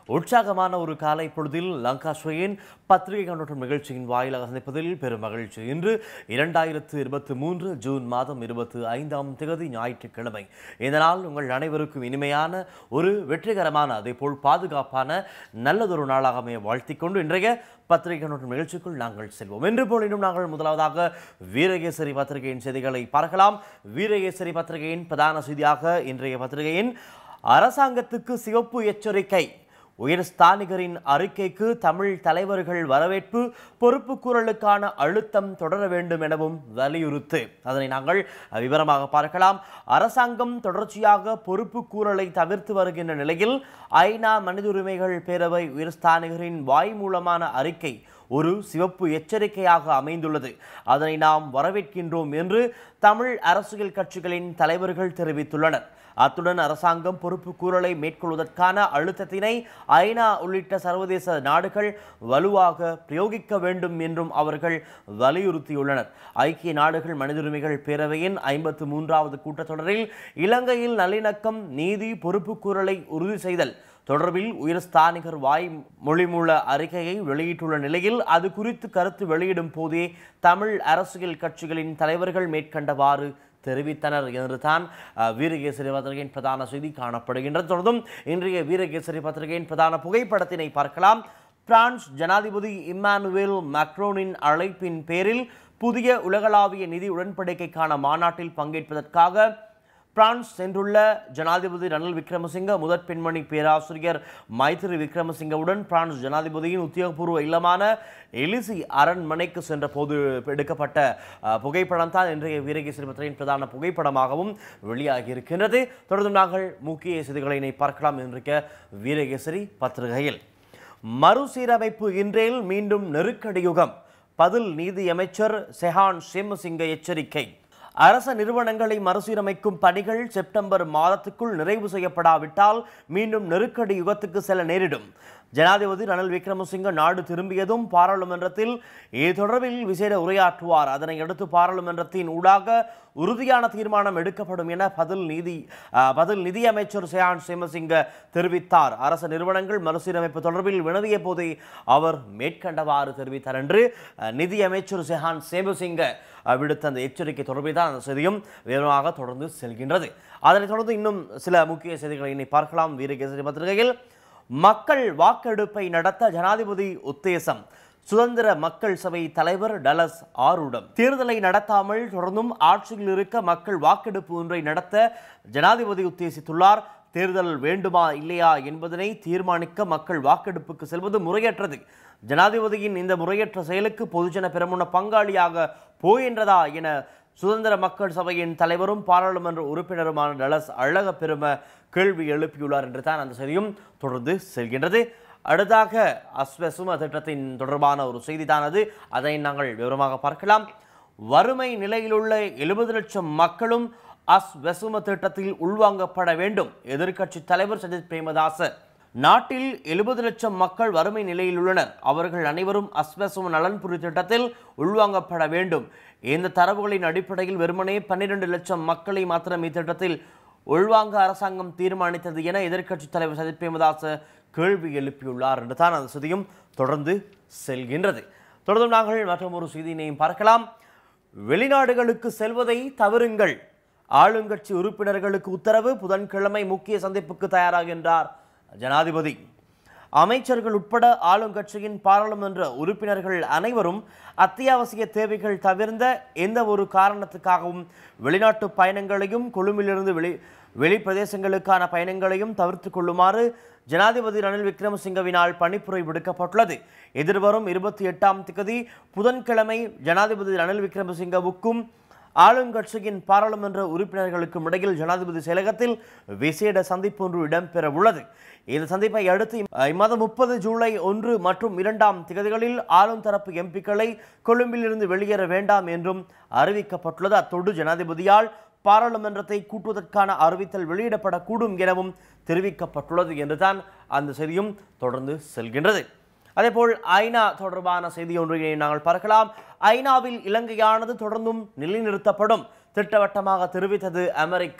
உற்சாகமான ஒரு காலை பொழுதில் லங்காஸ்வரியின் பத்திரிகை கண்ணோட்டம் நிகழ்ச்சியின் வாயிலாக சந்திப்பதில் பெரும் மகிழ்ச்சி இன்று இரண்டாயிரத்து இருபத்தி மூன்று ஜூன் மாதம் இருபத்தி ஐந்தாம் தேதி ஞாயிற்றுக்கிழமை இந்த நாள் உங்கள் அனைவருக்கும் இனிமையான ஒரு வெற்றிகரமான அதேபோல் பாதுகாப்பான நல்லதொரு நாளாக அமைய வாழ்த்திக் கொண்டு இன்றைய பத்திரிகை கண்ணோட்டம் நிகழ்ச்சிக்குள் நாங்கள் செல்வோம் என்று போல் இன்னும் நாங்கள் முதலாவதாக வீரகேசரி பத்திரிகையின் செய்திகளை பார்க்கலாம் வீரகேசரி பத்திரிகையின் பிரதான செய்தியாக இன்றைய பத்திரிகையின் அரசாங்கத்துக்கு சிவப்பு எச்சரிக்கை உயர் ஸ்தானிகரின் அறிக்கைக்கு தமிழ் தலைவர்கள் வரவேற்பு பொறுப்புக்கூறலுக்கான அழுத்தம் தொடர வேண்டும் எனவும் வலியுறுத்து அதனை நாங்கள் விவரமாக பார்க்கலாம் அரசாங்கம் தொடர்ச்சியாக பொறுப்புக்கூறலை தவிர்த்து வருகின்ற நிலையில் ஐநா மனித உரிமைகள் பேரவை உயர் ஸ்தானிகரின் வாய் மூலமான அறிக்கை ஒரு சிவப்பு எச்சரிக்கையாக அமைந்துள்ளது அதனை நாம் வரவேற்கின்றோம் என்று தமிழ் அரசியல் கட்சிகளின் தலைவர்கள் தெரிவித்துள்ளனர் அத்துடன் அரசாங்கம் பொறுப்பு கூறலை மேற்கொள்வதற்கான அழுத்தத்தினை ஐநா உள்ளிட்ட சர்வதேச நாடுகள் வலுவாக பிரயோகிக்க வேண்டும் என்றும் அவர்கள் வலியுறுத்தியுள்ளனர் ஐக்கிய நாடுகள் மனித உரிமைகள் பேரவையின் ஐம்பத்து மூன்றாவது கூட்டத்தொடரில் இலங்கையில் நல்லிணக்கம் நீதி பொறுப்பு கூறலை உறுதி செய்தல் தொடர்பில் உயர் ஸ்தானிகர் வாய் மொழிமூல அறிக்கையை வெளியிட்டுள்ள நிலையில் அது குறித்து கருத்து வெளியிடும் போதே தமிழ் அரசியல் கட்சிகளின் தலைவர்கள் மேற்கண்டவாறு தெரிவித்தனர் என்று தான் அஹ், வீரகேசரி பத்திரிகையின் பிரதான செய்தி காணப்படுகின்றது தொடர்ந்தும் இன்றைய வீரகேசரி பத்திரிகையின் பிரதான புகைப்படத்தினை பார்க்கலாம் பிரான்ஸ் ஜனாதிபதி இம்மானுவேல் மேக்ரோனின் அழைப்பின் பேரில் புதிய உலகளாவிய நிதி உடன்படிக்கைக்கான மாநாட்டில் பங்கேற்பதற்காக பிரான்ஸ் சென்றுள்ள ஜனாதிபதி ரணில் விக்ரமசிங்க முதற் பெண்மணி பேராசிரியர் மைத்திரி விக்ரமசிங்கவுடன் பிரான்ஸ் ஜனாதிபதியின் உத்தியோகபூர்வ இல்லமான எலிசி அரண்மனைக்கு சென்ற போது எடுக்கப்பட்ட அஹ், புகைப்படம் தான் இன்றைய வீரகேசரி பத்திரிகையின் பிரதான புகைப்படமாகவும் வெளியாகி இருக்கின்றது தொடர்ந்து நாங்கள் முக்கிய செய்திகளை இனி பார்க்கலாம் இன்றைய வீரகேசரி பத்திரிகையில் மறுசீரமைப்பு இன்றேல் மீண்டும் நெருக்கடி யுகம் பதில் நீதி அமைச்சர் செஹான் சேமசிங்க எச்சரிக்கை அரச நிறுவனங்களை மறுசீரமைக்கும் பணிகள் செப்டம்பர் மாதத்துக்குள் நிறைவு செய்யப்படாவிட்டால் மீண்டும் நெருக்கடி யுகத்துக்கு செல்ல நேரிடும் ஜனாதிபதி ரணில் விக்ரமசிங்க நாடு திரும்பியதும் பாராளுமன்றத்தில் இது தொடர்பில் விசேட உரையாற்றுவார் அதனை அடுத்து பாராளுமன்றத்தின் ஊடாக உறுதியான தீர்மானம் எடுக்கப்படும் என பதில் நீதி அஹ், பதில் நிதி அமைச்சர் சேயான் சேமசிங்க தெரிவித்தார் அரச நிறுவனங்கள் மறுசீரமைப்பு தொடர்பில் வினவிய போதே அவர் மேற்கண்டவாறு தெரிவித்தார் என்று அஹ், நிதி அமைச்சர் சேஹான் சேமசிங்க அஹ், விடுத்த அந்த எச்சரிக்கை தொடர்பில் தான் அந்த செய்தியும் விவரமாக தொடர்ந்து செல்கின்றது அதனைத் தொடர்ந்து இன்னும் சில முக்கிய செய்திகளை இனி பார்க்கலாம் வீரகேசரி பத்திரிகையில் மக்கள் வாக்கெடுப்பை நடத்த ஜனாதிபதி உத்தேசம் சுதந்திர மக்கள் சபை தலைவர் டலஸ் ஆரூடம் தேர்தலை நடத்தாமல் தொடர்ந்தும் ஆட்சியில் இருக்க மக்கள் வாக்கெடுப்பு ஒன்றை நடத்த ஜனாதிபதி உத்தேசித்துள்ளார் தேர்தல் வேண்டுமா இல்லையா என்பதனை தீர்மானிக்க மக்கள் வாக்கெடுப்புக்கு செல்வது முறையற்றது ஜனாதிபதியின் இந்த முறையற்ற செயலுக்கு பொதுஜன பெருமுன பங்காளியாக போகின்றதா என சுதந்திர மக்கள் சபையின் தலைவரும் பாராளுமன்ற உறுப்பினருமான டலஸ் அழக பெரும கேள்வி எழுப்பியுள்ளார் என்று தான் அந்த செய்தியும் தொடர்ந்து செல்கின்றது அடுத்தாக அஸ்வசும திட்டத்தின் தொடர்பான ஒரு செய்திதானது அதை நாங்கள் விவரமாக பார்க்கலாம் வறுமை நிலையிலுள்ள எழுபது லட்சம் மக்களும் அஸ்வசும திட்டத்தில் உள்வாங்கப்பட வேண்டும் எதிர்க்கட்சி தலைவர் சஜித் பிரேமதாச நாட்டில் எழுபது லட்சம் மக்கள் வறுமை நிலையில் உள்ளனர் அவர்கள் அனைவரும் அஸ்வசும நலன்புரி திட்டத்தில் உள்வாங்கப்பட வேண்டும் இந்த தரவுகளின் அடிப்படையில் வெறுமனே பன்னிரண்டு லட்சம் மக்களை மாத்திரம் இத்திட்டத்தில் உள்வாங்க அரசாங்கம் தீர்மானித்தது என எதிர்க்கட்சித் தலைவர் சஜித் பிரேமதாச கேள்வி எழுப்பியுள்ளார் என்று தான் அந்த செய்தியும் தொடர்ந்து செல்கின்றது தொடர்ந்து நாங்கள் மற்றும் ஒரு செய்தியினையும் பார்க்கலாம் வெளிநாடுகளுக்கு செல்வதை தவிருங்கள் ஆளுங்கட்சி உறுப்பினர்களுக்கு உத்தரவு புதன்கிழமை முக்கிய சந்திப்புக்கு தயாராகின்றார் ஜனாதிபதி அமைச்சர்கள் உட்பட ஆளுங்கட்சியின் பாராளுமன்ற உறுப்பினர்கள் அனைவரும் அத்தியாவசிய தேவைகள் தவிர்ந்த எந்த ஒரு காரணத்துக்காகவும் வெளிநாட்டு பயணங்களையும் கொழும்பிலிருந்து வெளி வெளி பிரதேசங்களுக்கான பயணங்களையும் தவிர்த்து கொள்ளுமாறு ஜனாதிபதி ரணில் விக்ரமசிங்கவினால் பணிப்புரை விடுக்கப்பட்டுள்ளது எதிர்வரும் இருபத்தி எட்டாம் திகதி புதன்கிழமை ஜனாதிபதி ரணில் விக்ரமசிங்கவுக்கும் ஆளுங்கட்சியின் பாராளுமன்ற உறுப்பினர்களுக்கும் இடையில் ஜனாதிபதி செயலகத்தில் விசேட சந்திப்பு ஒன்று இடம்பெற உள்ளது இந்த சந்திப்பை அடுத்து அஹ், இம்மாதம் முப்பது ஜூலை ஒன்று மற்றும் இரண்டாம் திகதிகளில் ஆளும் தரப்பு எம்பிக்களை கொழும்பிலிருந்து வெளியேற வேண்டாம் என்றும் அறிவிக்கப்பட்டுள்ளது அத்தோடு ஜனாதிபதியால் பாராளுமன்றத்தை கூட்டுவதற்கான அறிவித்தல் வெளியிடப்படக்கூடும் எனவும் தெரிவிக்கப்பட்டுள்ளது என்றுதான் அந்த செய்தியும் தொடர்ந்து செல்கின்றது அதேபோல் ஐநா தொடர்பான செய்தி ஒன்றை நாங்கள் பார்க்கலாம் ஐநாவில் இலங்கையானது தொடர்ந்தும் நிலைநிறுத்தப்படும் திட்டவட்டமாக தெரிவித்தது அமெரிக்கா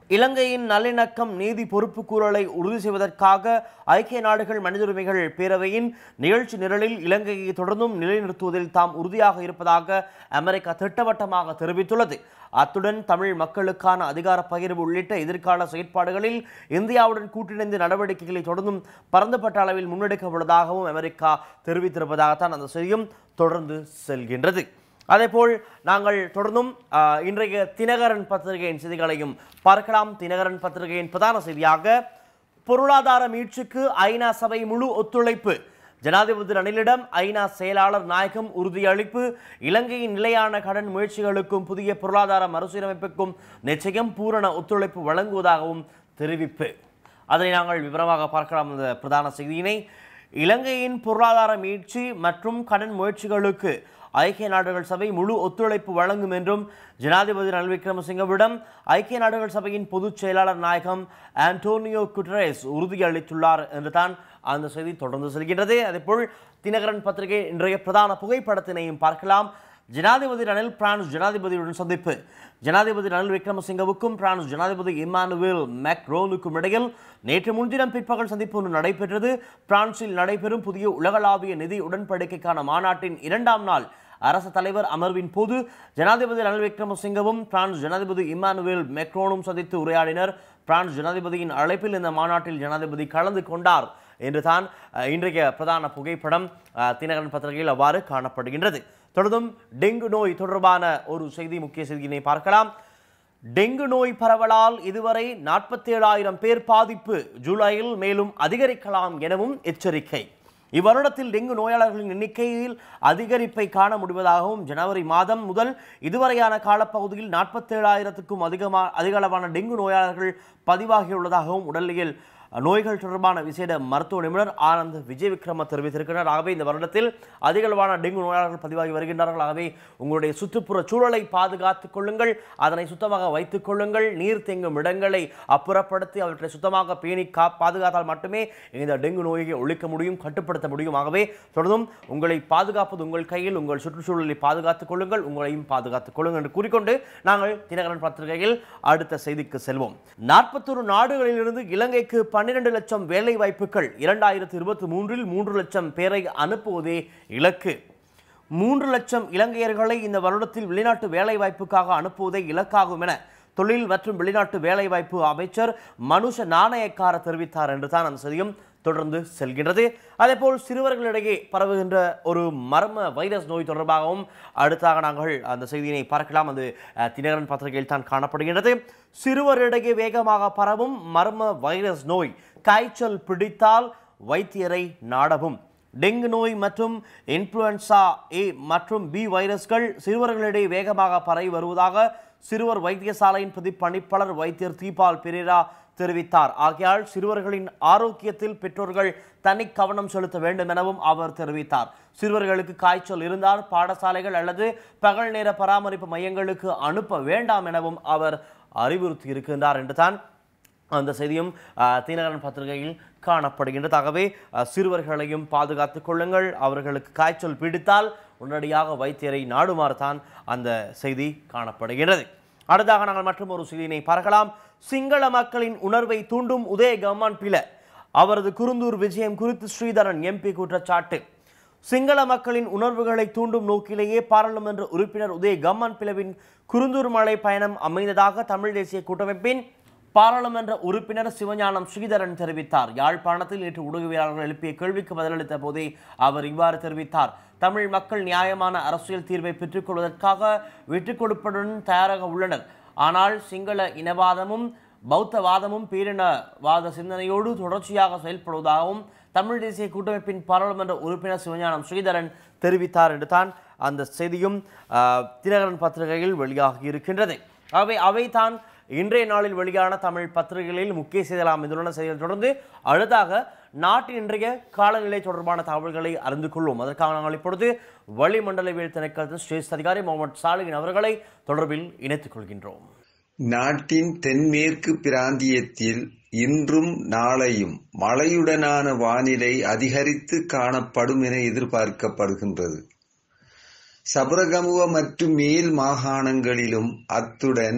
இலங்கையின் நல்லிணக்கம் நீதி பொறுப்புக்கூறலை உறுதி செய்வதற்காக ஐக்கிய நாடுகள் மனித உரிமைகள் பேரவையின் நிகழ்ச்சி நிரலில் இலங்கையை தொடர்ந்தும் நிலைநிறுத்துவதில் தாம் உறுதியாக இருப்பதாக அமெரிக்கா திட்டவட்டமாக தெரிவித்துள்ளது அத்துடன் தமிழ் மக்களுக்கான அதிகார பகிர்வு உள்ளிட்ட எதிர்கால செயற்பாடுகளில் இந்தியாவுடன் கூட்டிணைந்து நடவடிக்கைகளை தொடர்ந்தும் பரந்துபட்ட அளவில் முன்னெடுக்கப்பட்டதாகவும் அமெரிக்கா தெரிவித்திருப்பதாகத்தான் அந்த செய்தியும் தொடர்ந்து செல்கின்றது அதேபோல் நாங்கள் தொடர்ந்தும் ஆஹ், இன்றைய தினகரன் பத்திரிகையின் செய்திகளையும் பார்க்கலாம் தினகரன் பத்திரிகையின் பிரதான செய்தியாக பொருளாதார மீட்சிக்கு ஐநா சபை முழு ஒத்துழைப்பு ஜனாதிபதி ரணிலிடம் ஐநா செயலாளர் நாயகம் உறுதியளிப்பு இலங்கையின் நிலையான கடன் முயற்சிகளுக்கும் புதிய பொருளாதார மறுசீரமைப்புக்கும் நிச்சயம் பூரண ஒத்துழைப்பு வழங்குவதாகவும் தெரிவிப்பு அதனை நாங்கள் விவரமாக பார்க்கலாம் இந்த பிரதான செய்தியினை இலங்கையின் பொருளாதார மீட்சி மற்றும் கடன் முயற்சிகளுக்கு ஐக்கிய நாடுகள் சபை முழு ஒத்துழைப்பு வழங்கும் என்றும் ஜனாதிபதி ரணில் விக்ரமசிங்கவிடம் ஐக்கிய நாடுகள் சபையின் பொதுச் செயலாளர் நாயகம் ஆண்டோனியோ குட்ரேஸ் உறுதியளித்துள்ளார் என்று தான் அந்த செய்தி தொடர்ந்து செல்கின்றது அதேபோல் தினகரன் பத்திரிகை இன்றைய பிரதான புகைப்படத்தினையும் பார்க்கலாம் ஜனாதிபதி ரணில் பிரான்ஸ் ஜனாதிபதியுடன் சந்திப்பு ஜனாதிபதி ரணில் விக்ரமசிங்கவுக்கும் பிரான்ஸ் ஜனாதிபதி இமானுவேல் மேக்ரோனுக்கும் இடையில் நேற்று முன்தினம் பிற்பகல் சந்திப்பு ஒன்று நடைபெற்றது பிரான்சில் நடைபெறும் புதிய உலகளாவிய நிதி உடன்படிக்கைக்கான மாநாட்டின் இரண்டாம் நாள் அரசு தலைவர் அமர்வின் போது ஜனாதிபதி ரணில் விக்ரமசிங்கவும் பிரான்ஸ் ஜனாதிபதி இமானுவேல் மேக்ரோனும் சந்தித்து உரையாடினர் பிரான்ஸ் ஜனாதிபதியின் அழைப்பில் இந்த மாநாட்டில் ஜனாதிபதி கலந்து கொண்டார் என்று தான் அஹ், இன்றைய பிரதான புகைப்படம் அஹ், தினகரன் பத்திரிகையில் அவ்வாறு காணப்படுகின்றது தொடர்ந்தும் டெங்கு நோய் தொடர்பான ஒரு செய்தி முக்கிய செய்தியினை பார்க்கலாம் டெங்கு நோய் பரவலால் இதுவரை நாற்பத்தி ஏழாயிரம் பேர் பாதிப்பு ஜூலையில் மேலும் அதிகரிக்கலாம் எனவும் எச்சரிக்கை இவ்வருடத்தில் டெங்கு நோயாளர்களின் எண்ணிக்கையில் அதிகரிப்பை காண முடிவதாகவும் ஜனவரி மாதம் முதல் இதுவரையான காலப்பகுதியில் நாற்பத்தேழாயிரத்துக்கும் அதிகமா அதிக அளவான டெங்கு நோயாளர்கள் பதிவாகியுள்ளதாகவும் உடலியல் நோய்கள் தொடர்பான விசேட மருத்துவ நிபுணர் ஆனந்த் விஜய் விக்ரம தெரிவித்திருக்கிறார் ஆகவே இந்த வருடத்தில் அதிக அளவான டெங்கு நோயாளர்கள் பதிவாகி வருகின்றார்கள் ஆகவே உங்களுடைய சுற்றுப்புற சூழலை பாதுகாத்துக் கொள்ளுங்கள் அதனை சுத்தமாக வைத்துக் கொள்ளுங்கள் நீர் தேங்கும் இடங்களை அப்புறப்படுத்தி அவற்றை சுத்தமாக பேணி கா பாதுகாத்தால் மட்டுமே இந்த டெங்கு நோயை ஒழிக்க முடியும் கட்டுப்படுத்த முடியும் ஆகவே தொடர்ந்தும் உங்களை பாதுகாப்பது உங்கள் கையில் உங்கள் சுற்றுச்சூழலை பாதுகாத்துக் கொள்ளுங்கள் உங்களையும் பாதுகாத்துக் கொள்ளுங்கள் என்று கூறிக்கொண்டு நாங்கள் தினகரன் பத்திரிகையில் அடுத்த செய்திக்கு செல்வோம் நாற்பத்தொரு நாடுகளிலிருந்து இலங்கைக்கு பன்னிரண்டு லட்சம் வேலை வாய்ப்புகள் இரண்டாயிரத்தி இருபத்தி மூன்றில் மூன்று லட்சம் பேரை அனுப்புவதே இலக்கு மூன்று லட்சம் இலங்கையர்களை இந்த வருடத்தில் வெளிநாட்டு வேலைவாய்ப்புக்காக அனுப்புவதே இலக்காகும் என தொழில் மற்றும் வெளிநாட்டு வேலைவாய்ப்பு அமைச்சர் மனுஷ நாணயக்கார தெரிவித்தார் என்று தான் அந்த செய்தியும் தொடர்ந்து செல்கின்றது அதேபோல் சிறுவர்களிடையே பரவுகின்ற ஒரு மர்ம வைரஸ் நோய் தொடர்பாகவும் அடுத்தாக நாங்கள் அந்த செய்தியினை பார்க்கலாம் அது அஹ், தினகரன் பத்திரிகையில் தான் காணப்படுகின்றது சிறுவரிடையே வேகமாக பரவும் மர்ம வைரஸ் நோய் காய்ச்சல் பிடித்தால் வைத்தியரை நாடவும் டெங்கு நோய் மற்றும் இன்ஃப்ளூயன்சா ஏ மற்றும் பி வைரஸ்கள் சிறுவர்களிடையே வேகமாக பரவி வருவதாக சிறுவர் வைத்தியசாலையின் பிரதி பணிப்பாளர் வைத்தியர் தீபால் பெரேரா தெரிவித்தார் ஆகையால் சிறுவர்களின் ஆரோக்கியத்தில் பெற்றோர்கள் தனி கவனம் செலுத்த வேண்டும் எனவும் அவர் தெரிவித்தார் சிறுவர்களுக்கு காய்ச்சல் இருந்தால் பாடசாலைகள் அல்லது பகல் நேர பராமரிப்பு மையங்களுக்கு அனுப்ப வேண்டாம் எனவும் அவர் அறிவுறுத்தி இருக்கின்றார் என்று தான் அந்த செய்தியும் அஹ், தினகரன் பத்திரிகையில் காணப்படுகின்றது ஆகவே அஹ், சிறுவர்களையும் பாதுகாத்துக் கொள்ளுங்கள் அவர்களுக்கு காய்ச்சல் பிடித்தால் உடனடியாக வைத்தியரை நாடுமாறு தான் அந்த செய்தி காணப்படுகிறது அடுத்ததாக நாங்கள் மற்றும் ஒரு செய்தியினை பார்க்கலாம் சிங்கள மக்களின் உணர்வை தூண்டும் உதய கம்மான் பில அவரது குருந்தூர் விஜயம் குறித்து ஸ்ரீதரன் எம்பி குற்றச்சாட்டு சிங்கள மக்களின் உணர்வுகளை தூண்டும் நோக்கிலேயே பாராளுமன்ற உறுப்பினர் உதய கம்மன் பிளவின் குருந்தூர் மலை பயணம் அமைந்ததாக தமிழ் தேசிய கூட்டமைப்பின் பாராளுமன்ற உறுப்பினர் சிவஞானம் ஸ்ரீதரன் தெரிவித்தார் யாழ்ப்பாணத்தில் நேற்று ஊடகவியலாளர்கள் எழுப்பிய கேள்விக்கு பதிலளித்த போதே அவர் இவ்வாறு தெரிவித்தார் தமிழ் மக்கள் நியாயமான அரசியல் தீர்வை பெற்றுக்கொள்வதற்காக விட்டுக் கொடுப்பதுடன் தயாராக உள்ளனர் ஆனால் சிங்கள இனவாதமும் பௌத்தவாதமும் பேரினவாத சிந்தனையோடு தொடர்ச்சியாக செயல்படுவதாகவும் தமிழ் தேசிய கூட்டமைப்பின் பாராளுமன்ற உறுப்பினர் சிவஞானம் ஸ்ரீதரன் தெரிவித்தார் என்று தான் அந்த செய்தியும் ஆஹ், தினகரன் பத்திரிகையில் வெளியாகி இருக்கின்றது அவை அவைதான் இன்றைய நாளில் வெளியான தமிழ் பத்திரிகைகளில் முக்கிய செய்திகளாம் இதுள்ள செய்திகள் தொடர்ந்து அடுத்தாக நாட்டின் இன்றைய காலநிலை தொடர்பான தகவல்களை அறிந்து கொள்வோம் அதற்காக நாங்கள் இப்பொழுது வளிமண்டலவியல் திணைக்களத்தின் சிரேஷ்ட அதிகாரி முகமது சாலிகின் அவர்களை தொடர்பில் இணைத்துக் கொள்கின்றோம் நாட்டின் தென்மேற்கு பிராந்தியத்தில் இன்றும் நாளையும் மழையுடனான வானிலை அதிகரித்து காணப்படும் என எதிர்பார்க்கப்படுகின்றது சபரகமுவ மற்றும் மேல் மாகாணங்களிலும் அத்துடன்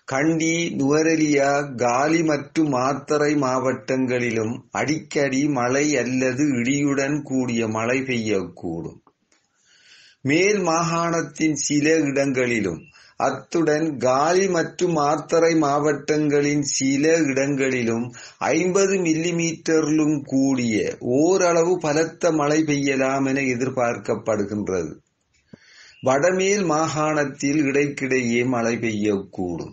கண்டி நுவரெலியா காலி மற்றும் மாத்தறை மாவட்டங்களிலும் அடிக்கடி மழை அல்லது இடியுடன் கூடிய மழை பெய்யக்கூடும் மேல் மாகாணத்தின் சில இடங்களிலும் அத்துடன் காலி மற்றும் மாத்தறை மாவட்டங்களின் சில இடங்களிலும் ஐம்பது மில்லிமீட்டரிலும் கூடிய ஓரளவு பலத்த மழை பெய்யலாம் என எதிர்பார்க்கப்படுகின்றது வடமேல் மாகாணத்தில் இடைக்கிடையே மழை பெய்யக்கூடும்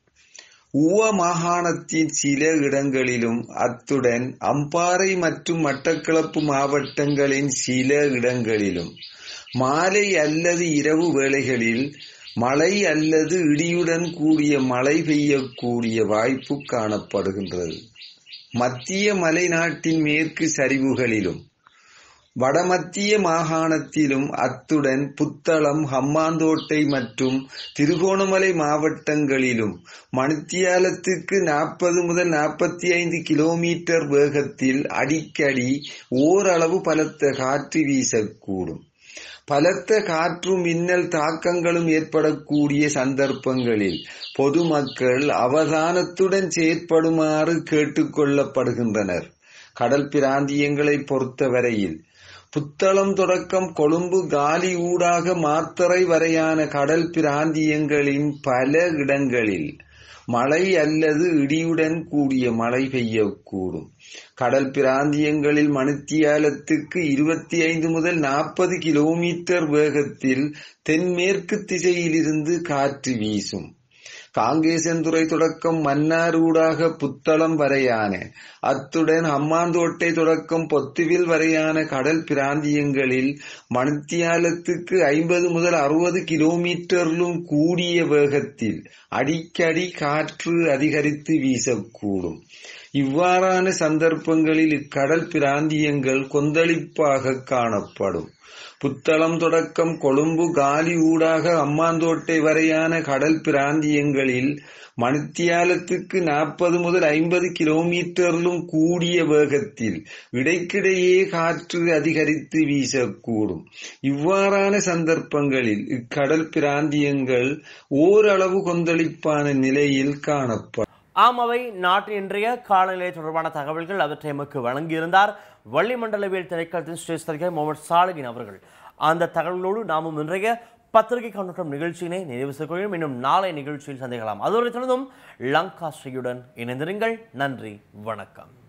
உவ மாகாணத்தின் சில இடங்களிலும் அத்துடன் அம்பாறை மற்றும் மட்டக்களப்பு மாவட்டங்களின் சில இடங்களிலும் மாலை அல்லது இரவு வேளைகளில் மழை அல்லது இடியுடன் கூடிய மழை பெய்யக்கூடிய வாய்ப்பு காணப்படுகின்றது மத்திய மலைநாட்டின் மேற்கு சரிவுகளிலும் வடமத்திய மாகாணத்திலும் அத்துடன் புத்தளம் ஹம்மாந்தோட்டை மற்றும் திருகோணமலை மாவட்டங்களிலும் மணித்தியாலத்துக்கு நாற்பது முதல் நாற்பத்தி ஐந்து கிலோமீட்டர் வேகத்தில் அடிக்கடி ஓரளவு பலத்த காற்று வீசக்கூடும் பலத்த காற்று மின்னல் தாக்கங்களும் ஏற்படக்கூடிய சந்தர்ப்பங்களில் பொதுமக்கள் அவதானத்துடன் செயற்படுமாறு கேட்டுக்கொள்ளப்படுகின்றனர் கடல் பிராந்தியங்களை பொறுத்தவரையில் புத்தளம் தொடக்கம் கொழும்பு காலி ஊடாக மாத்தறை வரையான கடல் பிராந்தியங்களின் பல இடங்களில் மழை அல்லது இடியுடன் கூடிய மழை பெய்யக்கூடும் கடல் பிராந்தியங்களில் மணித்தியாலத்துக்கு இருபத்தி ஐந்து முதல் நாற்பது கிலோமீட்டர் வேகத்தில் தென்மேற்கு திசையிலிருந்து காற்று வீசும் காங்கேசன்துறை தொடக்கம் மன்னாரூடாக புத்தளம் வரையான அத்துடன் அம்மாந்தோட்டை தொடக்கம் பொத்துவில் வரையான கடல் பிராந்தியங்களில் மணித்தியாலத்துக்கு ஐம்பது முதல் அறுபது கிலோமீட்டரிலும் கூடிய வேகத்தில் அடிக்கடி காற்று அதிகரித்து வீசக்கூடும் இவ்வாறான சந்தர்ப்பங்களில் இக்கடல் பிராந்தியங்கள் கொந்தளிப்பாக காணப்படும் புத்தளம் தொடக்கம் கொழும்பு காலி ஊடாக அம்மாந்தோட்டை வரையான கடல் பிராந்தியங்களில் மணித்தியாலத்துக்கு நாற்பது முதல் ஐம்பது கிலோமீட்டரிலும் கூடிய வேகத்தில் இடைக்கிடையே காற்று அதிகரித்து வீசக்கூடும் இவ்வாறான சந்தர்ப்பங்களில் இக்கடல் பிராந்தியங்கள் ஓரளவு கொந்தளிப்பான நிலையில் காணப்படும் ஆம் அவை நாட்டின் இன்றைய காலநிலை தொடர்பான தகவல்கள் அவற்றை எமக்கு வழங்கியிருந்தார் வள்ளிமண்டலவியல் திணைக்களத்தின் சிரேஷ்ட முகமது சாலிகின் அவர்கள் அந்த தகவல்களோடு நாமும் இன்றைய பத்திரிகை கண்ணோட்டம் நிகழ்ச்சியினை நிறைவு செய்கிறோம் இன்னும் நாளை நிகழ்ச்சியில் சந்திக்கலாம் அதுவரை தொடர்ந்தும் லங்கா ஸ்ரீயுடன் இணைந்திருங்கள் நன்றி வணக்கம்